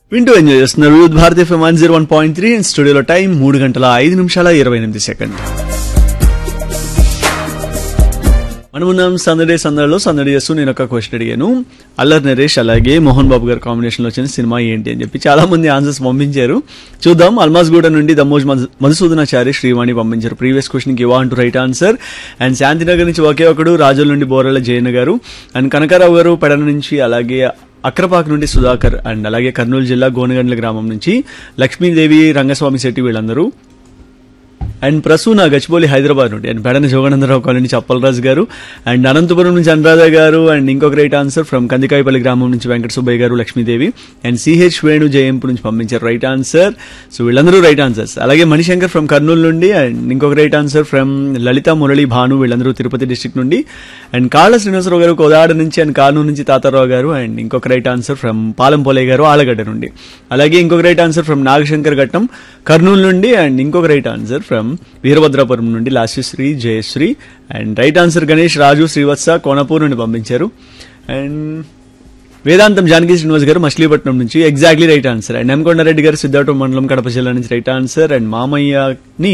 వింటూ ఎంజాయ్ చేస్తున్నారు youth Bharati FM one zero one point three స్టూడియోలో టైం మూడు గంటల ఐదు నిమిషాల ఇరవై ఎనిమిది సెకండ్ మనమున్నాం సందడే సందడిలో సందడి చేస్తూ నేను ఒక క్వశ్చన్ అడిగాను అల్లర్ నరేష్ అలాగే మోహన్ బాబు గారు కాంబినేషన్ లో వచ్చిన సినిమా ఏంటి అని చెప్పి చాలా మంది ఆన్సర్స్ పంపించారు చూద్దాం అల్మాస్గూడ నుండి దమ్మోజ్ మధు- మధుసూదనాచారి శ్రీవాణి పంపించారు ప్రీవియస్ క్వశ్చన్ కి ఇవా అంటూ రైట్ ఆన్సర్ అండ్ శాంతినగర్ నుంచి ఒకే ఒకడు రాజుల నుండి బోరల జయన్ గారు అండ్ కనకారావు గారు పెడన నుంచి అలాగే అక్రపాక్ నుండి సుధాకర్ అండ్ అలాగే కర్నూలు జిల్లా గోనగండ్ల గ్రామం నుంచి లక్ష్మీదేవి రంగస్వామి శెట్టి వీళ్ళందరూ అండ్ ప్రసూన గచ్చిబౌలి హైదరాబాద్ నుండి అండ్ పెడన జోగనందరావు కాలనీ నుంచి అప్పలరాజు గారు అండ్ అనంతపురం నుంచి అనురాధ గారు అండ్ ఇంకొక రైట్ ఆన్సర్ ఫ్రమ్ కందికాయపల్లి గ్రామం నుంచి వెంకట సుబ్బయ్య గారు లక్ష్మీదేవి అండ్ సిహెచ్ వేణు జయంపు నుంచి పంపించారు రైట్ ఆన్సర్ సో వీళ్ళందరూ రైట్ ఆన్సర్స్ అలాగే మణిశంకర్ ఫ్రమ్ కర్నూలు నుండి అండ్ ఇంకొక right answer from Lalitha Murali Bhanu వీళ్ళందరూ తిరుపతి డిస్ట్రిక్ట్ నుండి అండ్ కాళ్ళ శ్రీనివాసరావు గారు కోదాడ నుంచి అండ్ కానూరు నుంచి తాతారావు గారు అండ్ ఇంకొక రైట్ ఆన్సర్ ఫ్రమ్ పాలంపోలే గారు ఆలగడ్డ నుండి అలాగే ఇంకొక రైట్ ఆన్సర్ ఫ్రమ్ నాగశంకర్ ఘట్టం కర్నూలు నుండి అండ్ ఇంకొక రైట్ ఆన్సర్ ఫ్రమ్ వీరభద్రాపురం నుండి Lasyasri Jayasri and right answer Ganesh Raju Srivatsa Konapur నుండి పంపించారు అండ్ వేదాంతం జానకి శ్రీనివాస్ గారు మచిలీపట్నం నుంచి exactly right answer and M Kondareddy garu Siddhartha మండలం కడప జిల్లా నుంచి రైట్ ఆన్సర్ అండ్ మామయ్యని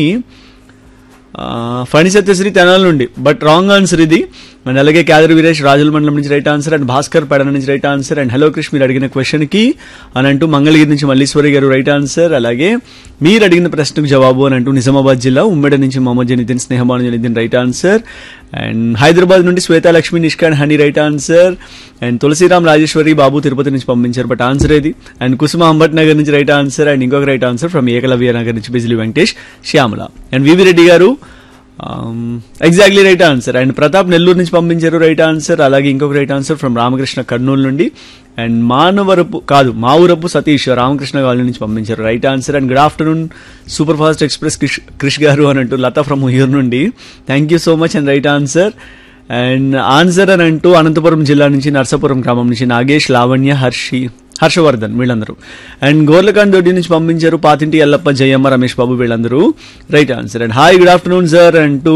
ఆ, ఫణి సత్యశ్రీ తెనాల నుండి బట్ రాంగ్ ఆన్సర్ ఇది అండ్ అలాగే క్యాదర్ వీరేష్ రాజుల మండలం నుంచి right answer and Bhaskar Pedana నుంచి right answer and hello Krishna మీరు అడిగిన క్వశ్చన్ కి అని అంటూ మంగళగిరి నుంచి మల్లీశ్వరి గారు రైట్ ఆన్సర్ అలాగే మీరు అడిగిన ప్రశ్నకు జవాబు అని అంటూ నిజామాబాద్ జిల్లా ఉమ్మడి నుంచి Mohammed Janidin Snehabanu Janidin right answer and Hyderabad నుండి Swetha Lakshmi Nishkan Honey right answer and Tulasiram Rajeswari Babu Tirupati నుంచి పంపించారు బట్ ఆన్సర్ ఏది అండ్ కుసుమ అంబట్ నగర్ నుంచి రైట్ ఆన్సర్ అండ్ ఇంకొక right answer from Ekalavya Nagar నుంచి Bijili Venkatesh Shyamala and V V Reddy garu exactly right answer and Pratap Nellore నుంచి పంపించారు రైట్ ఆన్సర్ అలాగే ఇంకొక right answer from Ramakrishna Kurnool నుండి అండ్ మానవరపు కాదు మావురపు సతీష్ రామకృష్ణ కాలనీ నుంచి పంపించారు right answer and good afternoon super fast express Krish Krish garu అని అంటూ లతా ఫ్రమ్ ఉయ్యూరు నుండి thank you so much and right answer and answer అని అంటూ అనంతపురం జిల్లా నుంచి నర్సాపురం గ్రామం నుంచి నాగేష్ లావణ్య హర్షి హర్షవర్ధన్ వీళ్ళందరూ అండ్ గోర్లకాండ్ దొడ్డి నుంచి పంపించారు పాతింటి ఎల్లప్ప జయమ్మ రమేష్ బాబు వీళ్ళందరూ right answer and hi good afternoon sir అంటూ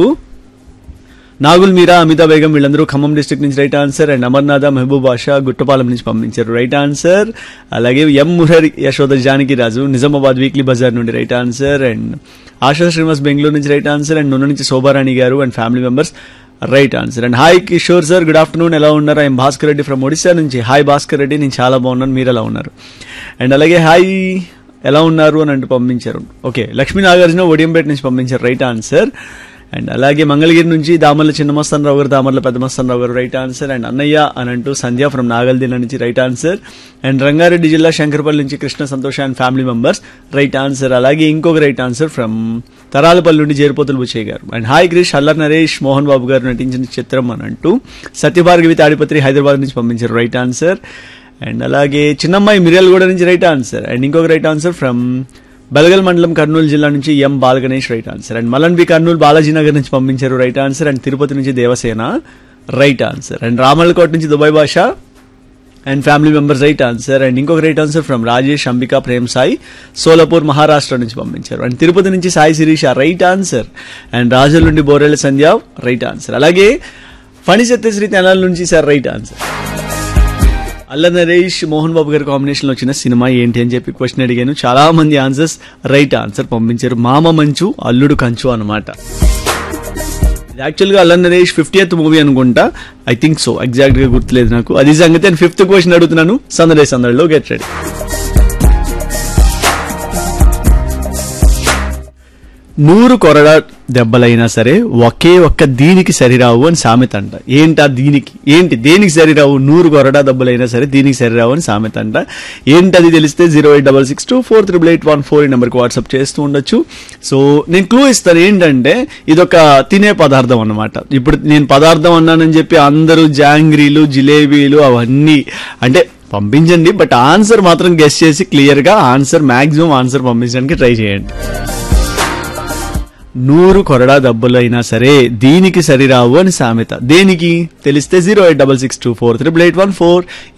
నాగుల్ మీరా అమితా బేగం వీళ్ళందరూ ఖమ్మం డిస్ట్రిక్ట్ నుంచి right answer and Amarnatha Mahaboob Basha Guttapalem నుంచి పంపించారు రైట్ ఆన్సర్ అలాగే ఎం మురహరి యశోద జానకి రాజు నిజామాబాద్ వీక్లీ బజార్ నుండి right answer and Asha Srinivas Bengaluru నుంచి రైట్ ఆన్సర్ అండ్ నున్న నుంచి Shobharani garu and family members right answer and hi Kishore sir good afternoon ఎలా ఉన్నారు ఐఎమ్ భాస్కర్ రెడ్డి ఫ్రమ్ ఒడిశా నుంచి హాయ్ భాస్కర్ రెడ్డి నేను చాలా బాగున్నాను మీరు ఎలా ఉన్నారు అండ్ అలాగే హాయ్ ఎలా ఉన్నారు అని అంటూ పంపించారు ఓకే లక్ష్మీ నాగార్జున ఒడియంపేట నుంచి పంపించారు రైట్ ఆన్సర్ అండ్ అలాగే మంగళగిరి నుంచి దామర్ల చిన్నమస్తాన్ రావు గారు దామర్ల పెద్దమస్తాన్ రావు గారు రైట్ ఆన్సర్ అండ్ అన్నయ్య అని అంటూ సంధ్య ఫ్రమ్ నాగల్దిన నుంచి రైట్ ఆన్సర్ అండ్ రంగారెడ్డి జిల్లా శంకరపల్లి నుంచి Krishna Santosh and family members right answer అలాగే ఇంకొక రైట్ ఆన్సర్ ఫ్రమ్ తరాలపల్లి నుండి జేరుపోతులు బుచ్చయ్య గారు అండ్ హాయ్ క్రిష్ అల్లర్ నరేష్ మోహన్ బాబు గారు నటించిన చిత్రం అని అంటూ సత్యభార్గవి తాడిపత్రి హైదరాబాద్ నుంచి పంపించారు రైట్ ఆన్సర్ అండ్ అలాగే చిన్నమ్మాయి మిర్యాలగూడ నుంచి రైట్ ఆన్సర్ అండ్ ఇంకొక రైట్ ఆన్సర్ ఫ్రమ్ బలగల్ మండలం కర్నూలు జిల్లా నుంచి M Balaganesh right answer and Malan B Kurnool Balaji Nagar నుంచి పంపించారు రైట్ ఆన్సర్ అండ్ తిరుపతి నుంచి Devasena right answer and Ramallakota నుంచి Dubai Basha and family members right answer and ఇంకొక right answer from Rajesh Ambika Prem Sai Solapur Maharashtra నుంచి పంపించారు అండ్ తిరుపతి నుంచి Sai Sirisha right answer and Rajula నుండి బోరెల సంధ్య రైట్ ఆన్సర్ అలాగే ఫణి సత్యశ్రీ తెనాల నుంచి సార్ రైట్ ఆన్సర్ అల్ల నరేష్ మోహన్ బాబు గారి కాంబినేషన్ లో వచ్చిన సినిమా ఏంటి అని చెప్పి క్వశ్చన్ అడిగాను చాలా మంది ఆన్సర్స్ రైట్ ఆన్సర్ పంపించారు మామ మంచు అల్లుడు కంచు అనమాట యాక్చువల్ గా అల్ల నరేష్ ఫిఫ్టీయత్ మూవీ అనుకుంటా ఐ థింక్ సో ఎగ్జాక్ట్ గా గుర్తులేదు నాకు అది సంగతి నేను ఫిఫ్త్ క్వశ్చన్ అడుగుతున్నాను సందడే సందడిలో గెట్ రెడీ నూరు కొరడ దెబ్బలైనా సరే ఒకే ఒక్క దీనికి సరిరావు అని సామెత అంట ఏంటా దీనికి ఏంటి దేనికి సరిరావు నూరు కొరడా దెబ్బలైనా సరే దీనికి సరిరావు అని సామెత అంట ఏంటది తెలిస్తే zero eight double six two four triple eight one four ఈ నెంబర్కి వాట్సాప్ చేస్తూ ఉండొచ్చు సో నేను క్లూ ఇస్తాను ఏంటంటే ఇదొక తినే పదార్థం అన్నమాట ఇప్పుడు నేను పదార్థం అన్నానని చెప్పి అందరూ జాంగ్రీలు జిలేబీలు అవన్నీ అంటే పంపించండి బట్ ఆన్సర్ మాత్రం గెస్ట్ చేసి క్లియర్గా ఆన్సర్ మాక్సిమం ఆన్సర్ పంపించడానికి ట్రై చేయండి నూరు కొరడా దెబ్బలైనా సరే దీనికి సరిరావు అని సామెత దేనికి తెలిస్తే zero eight double six two four triple eight one four